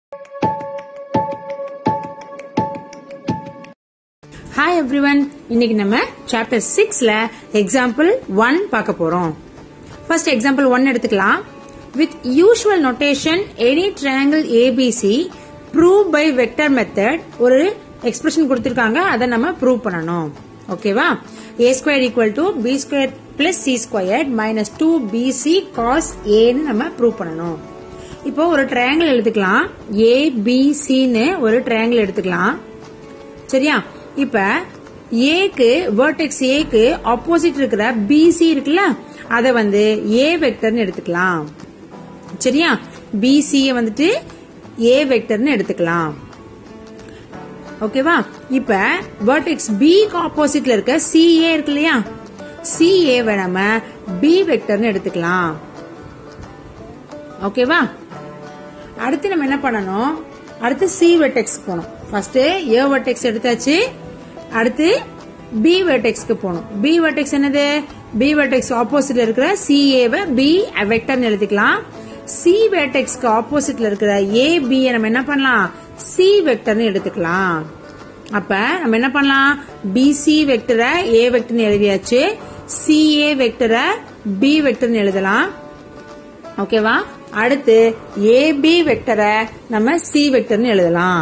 hi everyone இன்னைக்கு நம்ம chapter சிக்ஸ்ல எக்ஸாம்பிள் ஒன் பார்க்க போறோம் ஃபர்ஸ்ட் எக்ஸாம்பிள் ஒன் எடுத்துக்கலாம் with usual notation any triangle ABC prove by vector method ஒரு எக்ஸ்பிரஷன் கொடுத்திருக்காங்க அதை நம்ம ப்ரூவ் பண்ணணும் ஓகேவா A square equal to B square plus C square minus two BC cos ஏன்னு நம்ம ப்ரூவ் பண்ணணும் இப்போ ஒரு ட்ரையாங்கிள் எடுத்துக்கலாம் ஏபிசின்னு ஒரு ட்ரையாங்கிள் எடுத்துக்கலாம் சரியா இப்ப ஏக்கு வேர்டெக்ஸ் ஏக்கு ஆப்போசிட் இருக்கிற பிசி இருக்குல்ல அத வந்து ஏ வெக்டர்னு எடுத்துக்கலாம் சரியா பிசி வந்துட்டு ஏ வெக்டர்னு எடுத்துக்கலாம் ஓகேவா இப்ப வேர்டெக்ஸ் பிக்கு ஆப்போசிட்ல இருக்க சிஏ இருக்கு இல்லையா சிஏ நம்ம பி வெக்டர்னு எடுத்துக்கலாம் ஓகேவா அடுத்து நம்ம என்ன பண்ணணும் அடுத்து சி வெர்டெக்ஸ் போகணும் ஃபர்ஸ்ட் ஏ வெர்டெக்ஸ் எடுத்தாச்சு அடுத்து பி வெர்டெக்ஸ்க்கு போகணும் பி வெர்டெக்ஸ் என்னது பி வெர்டெக்ஸ் ஆப்போசிட்ல இருக்கிற சிஏவை பி வெக்டர்னு எழுதிக்கலாம் சி வெர்டெக்ஸ்க்கு ஆப்போசிட்ல இருக்கிற ஏ பி நம்ம என்ன பண்ணலாம் சி வெக்டர்னு எடுத்துக்கலாம் அப்ப நம்ம என்ன பண்ணலாம் பிசி வெக்டரை ஏ வெக்டர்னு எழுதியாச்சு சிஏ வெக்டரை பி வெக்டர்னு எழுதலாம் ஓகேவா அடுத்து ஏபி வெக்டரை நம்ம சி வெக்டர்னு எழுதலாம்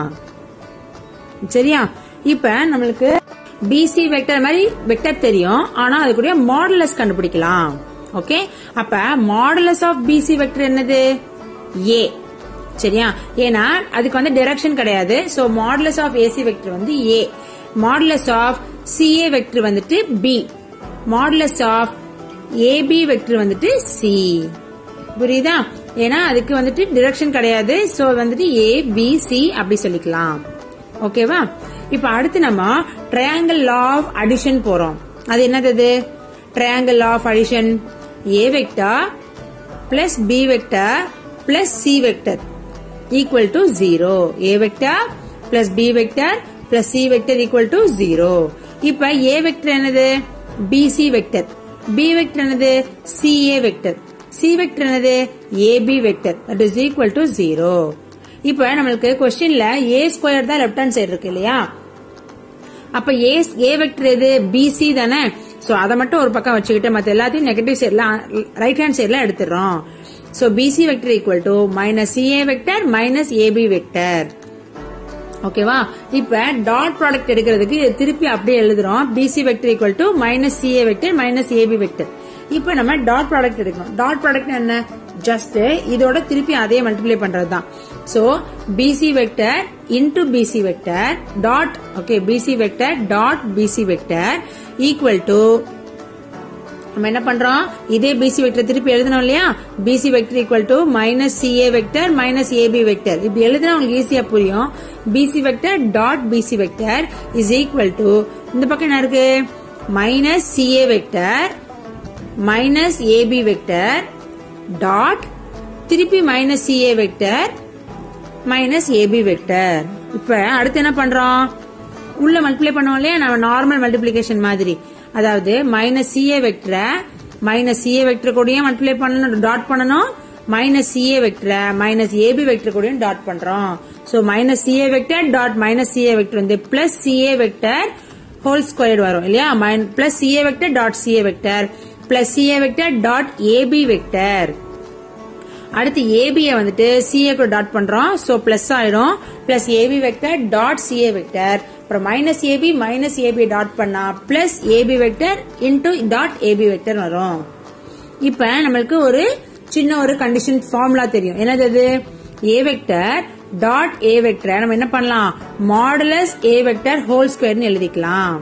சரியா இப்ப நம்மளுக்கு பிசி வெக்டர் மாதிரி வெக்டர் தெரியும் ஆனா அது கூட மாடுலஸ் கண்டுபிடிக்கலாம் ஓகே அப்ப மாடுலஸ் ஆஃப் பிசி வெக்டர் என்னது ஏ சரியா ஏன்னா அதுக்கு வந்து டைரக்ஷன் கிடையாது so modulus of AC vector வந்து A modulus of CA vector வந்துட்டு B modulus of AB vector வந்துட்டு சி புரியுதா ஏன்னா அதுக்கு வந்துட்டு டிரெக்ஷன் கிடையாது சோ வந்துட்டு ஏ பி சி அப்படி சொல்லிக்கலாம் ஓகேவா இப்ப அடுத்து நம்ம ட்ரையாங்கிள் லா ஆஃப் அடிஷன் போறோம் அது என்னது triangle law of addition A vector plus B vector plus C vector equal to zero A vector plus B vector plus C vector equal to zero இப்ப ஏ வெக்டர் என்னது BC vector B vector என்னது CA vector C vector என்னது AB vector that is equal to zero இப்ப நம்மளுக்கு கொஸ்டின்ல A square தான் left hand side இருக்கு இல்லையா அப்ப ஏ ஏ வெக்டர் எது பிசி தானே சோ அதை மட்டும் ஒரு பக்கம் வச்சுக்கிட்டு மத்த எல்லாத்தையும் நெகட்டிவ் சைட்ல ரைட் ஹேண்ட் சைட்ல எடுத்துறோம் so BC vector equal to minus CA vector minus AB vector ஓகேவா இப்ப டாட் ப்ராடக்ட் எடுக்கிறதுக்கு திருப்பி அப்படியே எழுதுறோம் BC vector equal to minus CA vector minus AB vector இப்ப நம்ம டாட் ப்ராடக்ட் எடுக்கணும் டாட் ப்ராடக்ட் என்ன ஜஸ்ட் இதோட திருப்பி அதே மல்டிப்ளை பண்றது தான் so BC vector into BC vector dot okay BC vector dot BC vector equal to நம்ம என்ன பண்றோம் இதே பிசி வெக்டர் திருப்பி எழுதணும் இல்லையா BC vector equal to minus CA vector minus AB vector இப்படி எழுதினா உங்களுக்கு ஈஸியா புரியும் BC vector dot BC vector is equal to இந்த பக்கம் என்ன இருக்கு minus CA vector minus AB vector dot திருப்பி minus CA vector minus AB vector இப்ப அடுத்து என்ன பண்றோம் உள்ள மல்டிப்ளை பண்ணுவோம் இல்லையா நம்ம நார்மல் மல்டிபிளிகேஷன் மாதிரி அதாவது மைனஸ் சிஏ வெக்டரை மைனஸ் சிஏ வெக்டர் கூடயும் மல்டிப்ளை பண்ணணும் டாட் பண்ணணும் மைனஸ் சிஏ வெக்டரை மைனஸ் ஏபி வெக்டர் கூடயும் டாட் பண்றோம் so minus CA vector dot minus CA vector வந்து plus CA vector whole square வரும் இல்லையா plus CA vector dot CA vector plus CA vector dot AB vector அடுத்து ஏபிய வந்துட்டு CA கூட டாட் பண்றோம் சோ பிளஸ் ஆயிடும் plus AB vector dot CA vector அப்புறம் minus AB minus AB dot பண்ணா plus AB vector into dot AB vector வரும் இப்ப நம்மளுக்கு ஒரு சின்ன ஒரு கண்டிஷன் ஃபார்முலா தெரியும் என்னது அது A vector dot A vector நம்ம என்ன பண்ணலாம் மாடுலஸ் ஏ வெக்டர் ஹோல் ஸ்கொயர்னு எழுதிக்கலாம்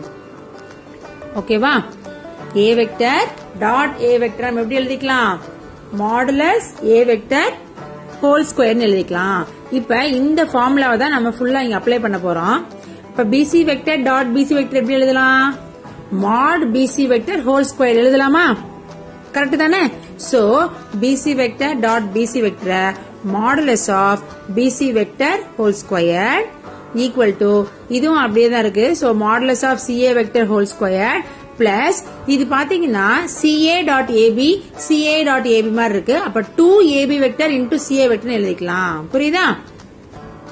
ஓகேவா A vector dot A vector நம்ம எப்படி எழுதிக்கலாம் மாடுலஸ் ஏ வெக்டர் ஹோல் ஸ்கொயர்னு எழுதிக்கலாம் இப்ப இந்த ஃபார்முலாவை தான் நம்ம ஃபுல்லா இங்க அப்ளை பண்ண போறோம் இப்ப BC vector dot BC vector எப்படி எழுதலாம் mod BC vector whole square எழுதலாமா கரெக்ட் தானே so BC vector dot BC vector modulus of BC vector whole square equal to இதுவும் அப்படியே தான் இருக்கு so modulus of CA vector whole square plus இது பாத்தீங்கன்னா CA dot AB CA dot AB மாதிரி இருக்கு அப்ப two AB vector into CA vector எழுதிக்கலாம் புரியுதா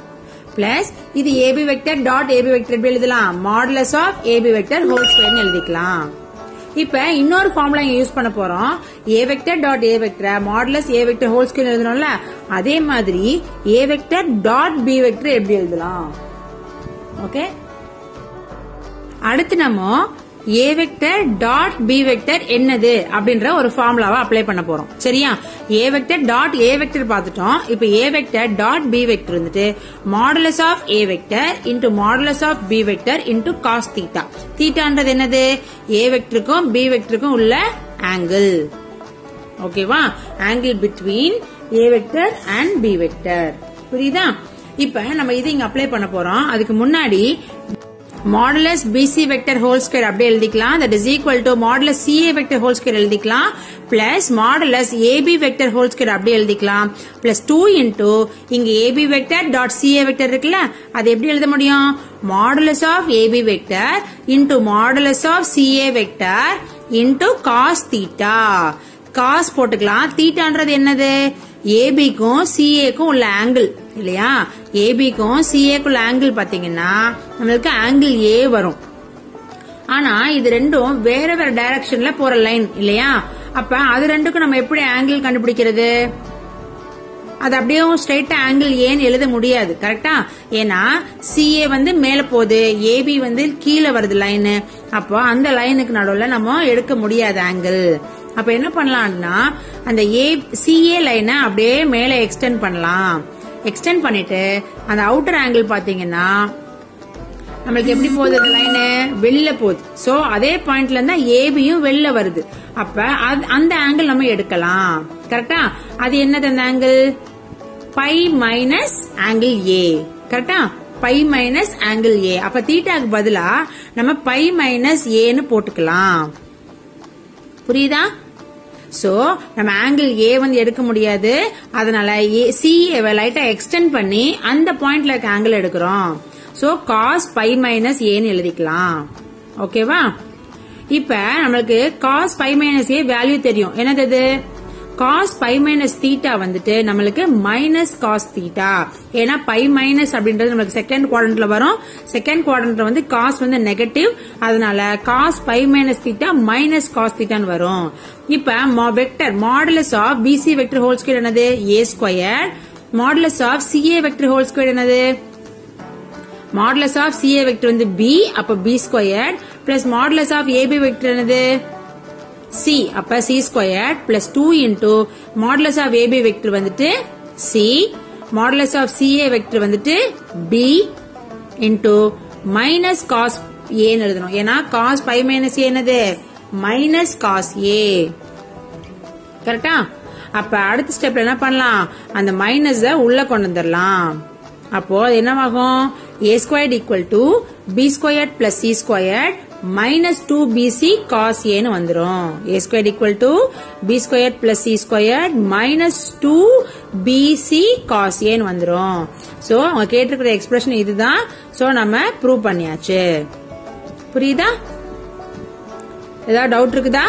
பிளஸ் இது AB vector dot AB vector எப்படி எழுதலாம் modulus of AB vector whole ஸ்கொயர்னு எழுதிக்கலாம் இப்ப இன்னொரு ஃபார்முலா இங்க யூஸ் பண்ண போறோம் A vector dot A vector modulus A vector whole square எழுதணும்ல அதே மாதிரி A vector dot B vector எப்படி எழுதலாம் ஓகே அடுத்து நம்ம A vector dot B vector என்னது அப்படின்ற ஒரு ஃபார்முலாவை அப்ளை பண்ண போறோம் சரியா A vector dot A vector பார்த்துட்டோம் இப்போ A vector dot B vector வந்துட்டு modulus of A vector into modulus of B vector into cos theta தீட்டான்றது என்னது ஏ வெக்டருக்கும் பி வெக்டருக்கும் உள்ள ஆங்கிள் ஓகேவா angle between A vector and B vector புரியுதா இப்ப நம்ம இது இங்க அப்ளை பண்ண போறோம் அதுக்கு முன்னாடி modulus BC vector whole square அப்படியே எழுதிக்கலாம் that is equal to modulus CA vector whole square எழுதிக்கலாம் plus modulus AB vector whole square அப்படியே எழுதிக்கலாம் பிளஸ் டூ இன்டூ இங்க AB vector dot CA vector இருக்குல்ல அது எப்படி எழுத முடியும் modulus of AB vector into modulus of CA vector into cos theta cos போட்டுக்கலாம் தீட்டான்றது என்னது ஏபிக்கும் சிஏக்கும் உள்ள ஆங்கிள் இல்லையா ஏபிக்கும் சிஏக்கும் ஆங்கிள் பாத்தீங்கன்னா நம்மளுக்கு ஆங்கிள் ஏ வரும் ஆனா இது ரெண்டும் வேற வேற டைரக்ஷன்ல போற லைன் இல்லையா அப்ப அது ரெண்டுக்கும் நம்ம எப்படி ஆங்கிள் கண்டுபிடிக்கிறது அது அப்படியே ஸ்ட்ரைட்டா ஆங்கிள் ஏன்னு எழுத முடியாது கரெக்டா ஏன்னா சிஏ வந்து மேல போகுது ஏபி வந்து கீழே வருது லைனு அப்போ அந்த லைனுக்கு நடுவில் நம்ம எடுக்க முடியாது ஆங்கிள் அப்ப என்ன பண்ணலாம்னா அந்த ஏ சிஏ லைனை அப்படியே மேல எக்ஸ்டெண்ட் பண்ணலாம் எக்ஸ்டெண்ட் பண்ணிட்டு அந்த அவுட்டர் ஆங்கிள் பாத்தீங்கன்னா நம்மளுக்கு எப்படி போகுது அந்த லைனு வெளில போகுது சோ அதே பாயிண்ட்ல இருந்தா ஏபியும் வெளில வருது அப்ப அந்த ஆங்கிள் நம்ம எடுக்கலாம் கரெக்டா அது என்னது அந்த angle pi minus angle A கரெக்டா பை மைனஸ் ஆங்கிள் ஏ அப்ப தீட்டாக்கு பதிலா நம்ம பை மைனஸ் ஏன்னு போட்டுக்கலாம் புரியுதா சோ நம்ம ஆங்கிள் ஏ வந்து எடுக்க முடியாது அதனால சிஏ லைட்டா எக்ஸ்டெண்ட் பண்ணி அந்த பாயிண்ட்ல இருக்க ஆங்கிள் எடுக்கிறோம் சோ காஸ் பை மைனஸ் ஏன்னு எழுதிக்கலாம் ஓகேவா இப்ப நம்மளுக்கு cos pi minus A value தெரியும் என்னது இது காஸ் பை மைனஸ் தீட்டா வந்துட்டு நம்மளுக்கு மைனஸ் காஸ் தீட்டா ஏன்னா பை மைனஸ் அப்படின்றது நம்மளுக்கு செகண்ட் குவாட்ரண்ட்ல வரும் செகண்ட் குவாட்ரண்ட்ல வந்து காஸ் வந்து நெகட்டிவ் அதனால cos pi minus theta minus cos தீட்டான்னு வரும் இப்ப vector modulus of BC vector whole square என்னது A square modulus of CA vector whole square என்னது மாடுலஸ் ஆஃப் சிஏ வெக்டர் வந்து பி அப்ப B square plus modulus of AB vector என்னது C அப்ப C square plus two into modulus of AB vector வந்துட்டு C modulus of CA vector வந்துட்டு B into minus cos ஏன்னு எழுதணும் ஏன்னா cos pi minus ஏ என்னது மைனஸ் காஸ் ஏ கரெக்டா அப்ப அடுத்த ஸ்டெப்ல என்ன பண்ணலாம் அந்த மைனஸ் உள்ள கொண்டு வந்துடலாம் அப்போ அது என்னவாகும் A square equal to B square plus C square minus two BC cos ஏன்னு வந்துடும் A square equal to B square plus C square minus two BC cos ஏன்னு வந்துடும் சோ அவங்க கேட்டிருக்கிற எக்ஸ்பிரஷன் இதுதான் சோ நம்ம ப்ரூவ் பண்ணியாச்சு புரியுதா ஏதாவது டவுட் இருக்குதா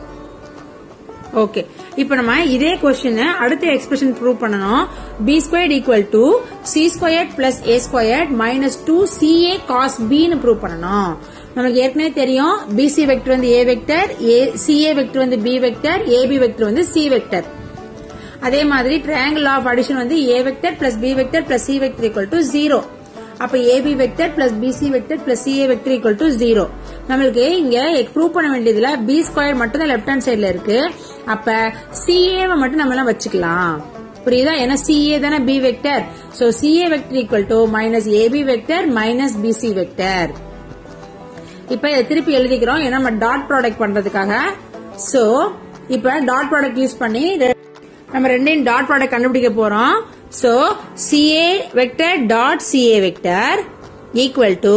ஓகே இப்ப நம்ம இதே கொஸ்டின் அடுத்த எக்ஸ்பிரஷன் ப்ரூவ் பண்ணணும் B square equal to C square plus A square minus two CA cos பின்னு ப்ரூவ் பண்ணணும் நமக்கு ஏற்கனவே தெரியும் பிசி வெக்டர் வந்து ஏ வெக்டர் சிஏ வெக்டர் வந்து பி வெக்டர் ஏபி வெக்டர் வந்து சி வெக்டர் அதே மாதிரி ட்ரையாங்கிள் ஆஃப் அடிஷன் வந்து A vector plus B vector plus C vector equal to zero அப்ப AB vector plus BC vector plus CA vector equal to zero நம்மளுக்கு இங்க prove பண்ண வேண்டியதுல B square மட்டும் தான் லெப்ட் ஹேண்ட் சைட்ல இருக்கு அப்ப சிஏவை மட்டும் நம்ம எல்லாம் வச்சுக்கலாம் புரியுதா ஏன்னா சிஏ தானே B vector so CA vector equal to minus AB vector minus BC vector இப்ப இதை திருப்பி எழுதிக்கிறோம் ஏன்னா நம்ம டாட் ப்ராடக்ட் பண்றதுக்காக சோ இப்ப டாட் ப்ராடக்ட் யூஸ் பண்ணி நம்ம ரெண்டையும் டாட் ப்ராடக்ட் கண்டுபிடிக்க போறோம் so CA vector dot CA vector equal to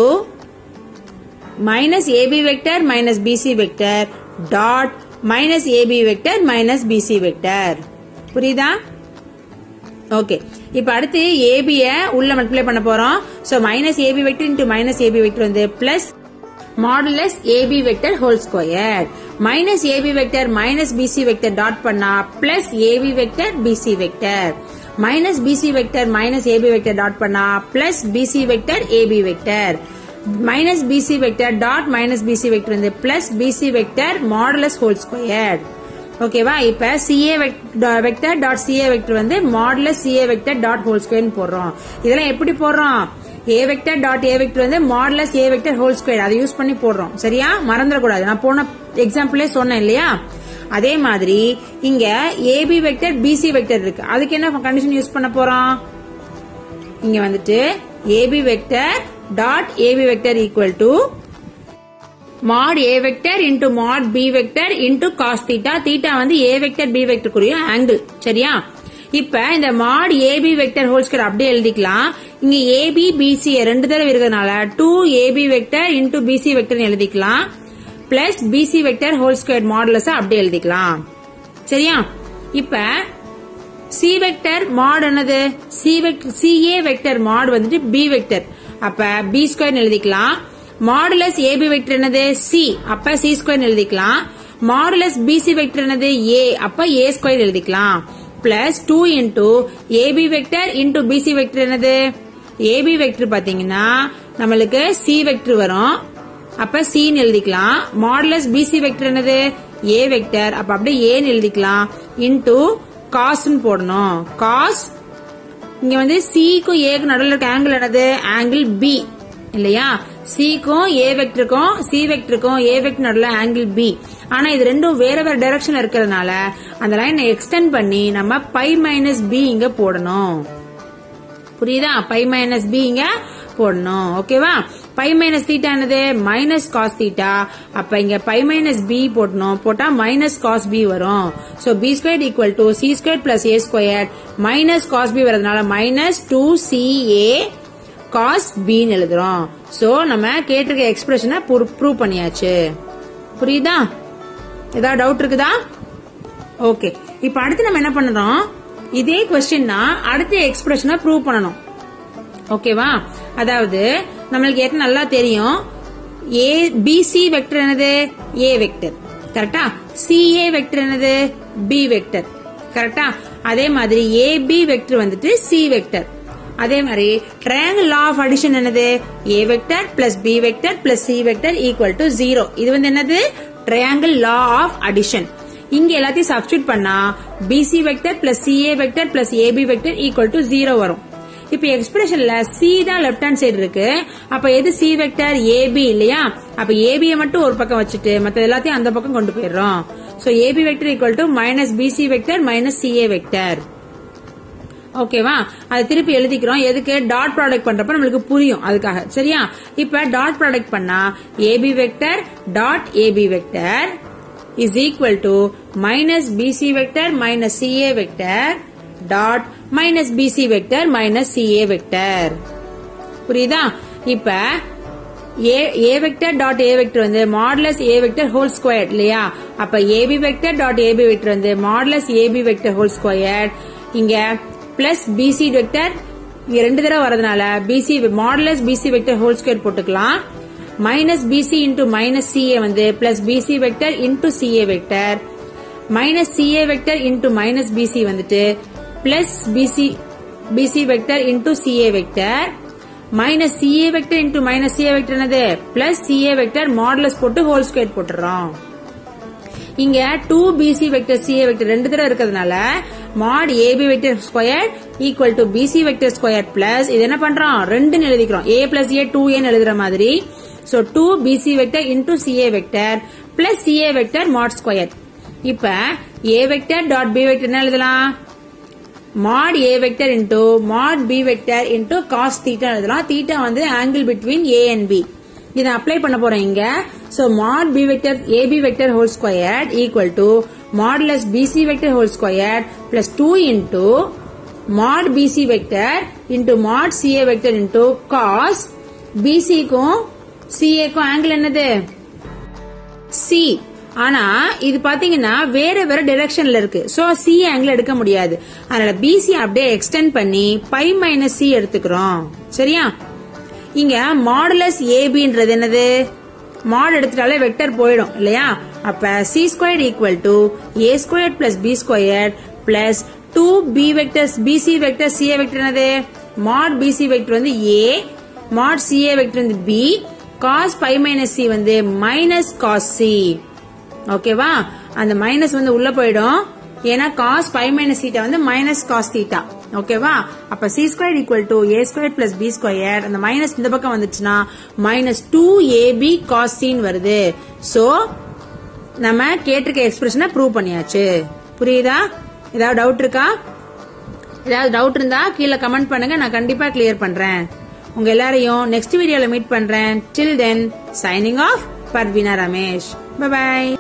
minus AB vector minus BC vector dot minus AB vector minus BC vector புரியுதா ஓகே இப்ப அடுத்து ஏபிய உள்ள மல்டிப்ளை பண்ண போறோம் so minus AB vector into minus AB vector வந்து plus modulus AB vector whole square minus AB vector minus BC vector dot பண்ணா plus AB vector BC vector minus BC vector minus AB vector dot பண்ணா plus BC vector AB vector minus BC vector dot minus BC vector வந்து plus BC vector modulus whole square ஓகேவா இப்ப CA vector dot CA vector வந்து modulus CA vector dot whole square போடுறோம் இதெல்லாம் எப்படி போடுறோம் A vector dot A vector வந்து modulus A vector whole square அதை யூஸ் பண்ணி போடுறோம் சரியா மறந்துடக்கூடாது நான் போன எக்ஸாம்பிளே சொன்னேன் இல்லையா அதே மாதிரி இங்க ஏபி வெக்டர் பிசி வெக்டர் இருக்கு அதுக்கு என்ன கண்டிஷன் யூஸ் பண்ண போறோம் இங்க வந்துட்டு AB vector dot AB vector equal to mod A vector into mod B vector into cos theta theta வந்து ஏ வெக்டர் பி வெக்டர் குறிய ஆங்கிள் சரியா இப்ப இந்த mod AB vector whole square அப்படியே எழுதிக்கலாம் இங்க ஏபி பிசி ரெண்டு தடவை இருக்கிறதுனால two AB vector into BC vector எழுதிக்கலாம் plus BC vector whole square modulus அப்படியே எழுதிக்கலாம் சரியா இப்ப சி வெக்டர் மாட் என்னது சி சிஏ வெக்டர் மாட் வந்துட்டு பி வெக்டர் அப்ப பி ஸ்கொயர் எழுதிக்கலாம் மாடுலஸ் ஏபி வெக்டர் என்னது சி அப்ப சி ஸ்கொயர் எழுதிக்கலாம் மாடுலஸ் பிசி வெக்டர் என்னது ஏ அப்ப ஏ ஸ்கொயர் எழுதிக்கலாம் plus two into AB vector into BC vector என்னது ஏபி வெக்டர் பாத்தீங்கன்னா நம்மளுக்கு சி வெக்டர் வரும் அப்ப சின்னு எழுதிக்கலாம் மாடுலஸ் பிசி வெக்டர் என்னது ஏ வெக்டர் அப்ப அப்படியே ஏன்னு எழுதிக்கலாம் இன்டூ காஸ்ன்னு போடணும் காஸ் இங்க வந்து சிக்கும் ஏக்கும் நடுவில் இருக்க ஆங்கிள் என்னது ஆங்கிள் பி இல்லையா சிக்கும் ஏ வெக்டருக்கும் சி வெக்டருக்கும் ஏ வெக்டர் நடுவில் ஆங்கிள் பி ஆனா இது ரெண்டும் வேற வேற டைரக்ஷன்ல இருக்கிறதுனால அந்த லைனை எக்ஸ்டெண்ட் பண்ணி நம்ம பை மைனஸ் பி இங்க போடணும் புரியுதா பை மைனஸ் பி இங்க போடணும் ஓகேவா பை மைனஸ் தீட்டா என்னது மைனஸ் காஸ் தீட்டா அப்ப இங்க பை மைனஸ் பி போடணும் போட்டா மைனஸ் காஸ் பி வரும் so B square equal to C square plus A square minus cos B வரதுனால minus two C A cos பின்னு எழுதுறோம் சோ நம்ம கேட்டிருக்க எக்ஸ்பிரஷனை ப்ரூவ் பண்ணியாச்சு புரியுதா ஏதாவது டவுட் இருக்குதா ஓகே இப்ப அடுத்து நம்ம என்ன பண்றோம் இதே கொஸ்டின் தான் அடுத்த எக்ஸ்பிரஷனை ப்ரூவ் பண்ணணும் ஓகேவா அதாவது நம்மளுக்கு ஏற்கனவே நல்லா தெரியும் ஏ பிசி வெக்டர் என்னது ஏ வெக்டர் கரெக்டா சிஏ வெக்டர் என்னது பி வெக்டர் கரெக்டா அதே மாதிரி ஏபி வெக்டர் வந்துட்டு சி வெக்டர் அதே மாதிரி ட்ரையாங்கிள் லா ஆஃப் அடிஷன் என்னது A vector plus B vector plus C vector equal to zero இது வந்து என்னது ட்ரையாங்கிள் லா ஆஃப் அடிஷன் இங்க எல்லாத்தையும் சப்ஸ்டியூட் பண்ணா BC vector plus CA vector plus AB vector equal to zero வரும் இப்ப எக்ஸ்பிரஷன்ல சி தான் லெப்ட் ஹேண்ட் சைடு இருக்கு அப்ப எது சி வெக்டர் ஏபி இல்லையா அப்ப ஏபியை மட்டும் ஒரு பக்கம் வச்சுட்டு மத்த எல்லாத்தையும் அந்த பக்கம் கொண்டு போயிடுறோம் so AB vector equal to minus BC vector minus CA vector ஓகேவா அதை திருப்பி எழுதிக்கிறோம் எதுக்கு டாட் ப்ராடக்ட் பண்றப்ப நம்மளுக்கு புரியும் அதுக்காக சரியா இப்ப டாட் ப்ராடக்ட் பண்ணா AB vector dot AB vector is equal to minus BC vector minus CA vector dot minus BC vector minus CA vector புரியுதா இப்ப A A vector dot A vector வந்து modulus A vector whole square இல்லையா அப்ப AB vector dot AB vector வந்து modulus AB vector whole square இங்க plus BC vector இங்க ரெண்டு தடவை வரதுனால BC modulus BC vector whole square போட்டுக்கலாம் minus BC into minus CA வந்து plus BC vector into CA vector minus CA vector into minus BC வந்துட்டு plus BC BC vector into CA vector minus CA vector into minus CA vector என்னது plus CA vector modulus போட்டு whole square போட்டுறோம் இங்க two BC vector CA vector ரெண்டு தடவை இருக்கிறதுனால mod AB vector square equal to BC vector square plus இது என்ன பண்றோம் ரெண்டுன்னு எழுதிக்கிறோம் ஏ பிளஸ் ஏ டூ ஏன்னு எழுதுற மாதிரி so two BC vector into CA vector plus CA vector mod square இப்ப A vector dot B vector என்ன எழுதலாம் mod A vector into mod B vector into cos theta எழுதலாம் தீட்டா வந்து angle between A and B இதை அப்ளை பண்ண போறோம் இங்க so mod B vector AB vector whole square equal to modulus BC vector whole square plus two into mod BC vector into Mat CA vector into cos பிசிக்கும் சிஏக்கும் angle என்னது C ஆனா இது பாத்தீங்கன்னா வேற வேற டைரக்ஷன்ல இருக்கு சோ சி ஆங்கிள் எடுக்க முடியாது அதனால பிசி அப்படியே எக்ஸ்டெண்ட் பண்ணி பை மைனஸ் சி எடுத்துக்கிறோம் சரியா இங்க மாடுலஸ் ஏபின்றது என்னது மாட் எடுத்துட்டாலே வெக்டர் போயிடும் இல்லையா அப்ப C square equal to A square plus B square plus two B vectors BC vector CA vector என்னது மாட் பிசி வெக்டர் வந்து ஏ மாட் சிஏ வெக்டர் வந்து B cos pi minus C வந்து minus cos C ஓகேவா அந்த minus வந்து உள்ள போயிடும் ஏன்னா காஸ் பை மைனஸ் தீட்டா வந்து மைனஸ் காஸ் தீட்டா ஓகேவா அப்ப C square equal to A square plus B square அந்த மைனஸ் இந்த பக்கம் வந்துச்சுன்னா மைனஸ் டூ ஏபி காஸ் சின்னு வருது சோ நம்ம கேட்டிருக்க எக்ஸ்பிரஷனை ப்ரூவ் பண்ணியாச்சு புரியுதா ஏதாவது டவுட் இருக்கா ஏதாவது டவுட் இருந்தா கீழே கமெண்ட் பண்ணுங்க நான் கண்டிப்பா கிளியர் பண்றேன் உங்க எல்லாரையும் நெக்ஸ்ட் வீடியோல மீட் பண்றேன் till then signing off Parveena Ramesh by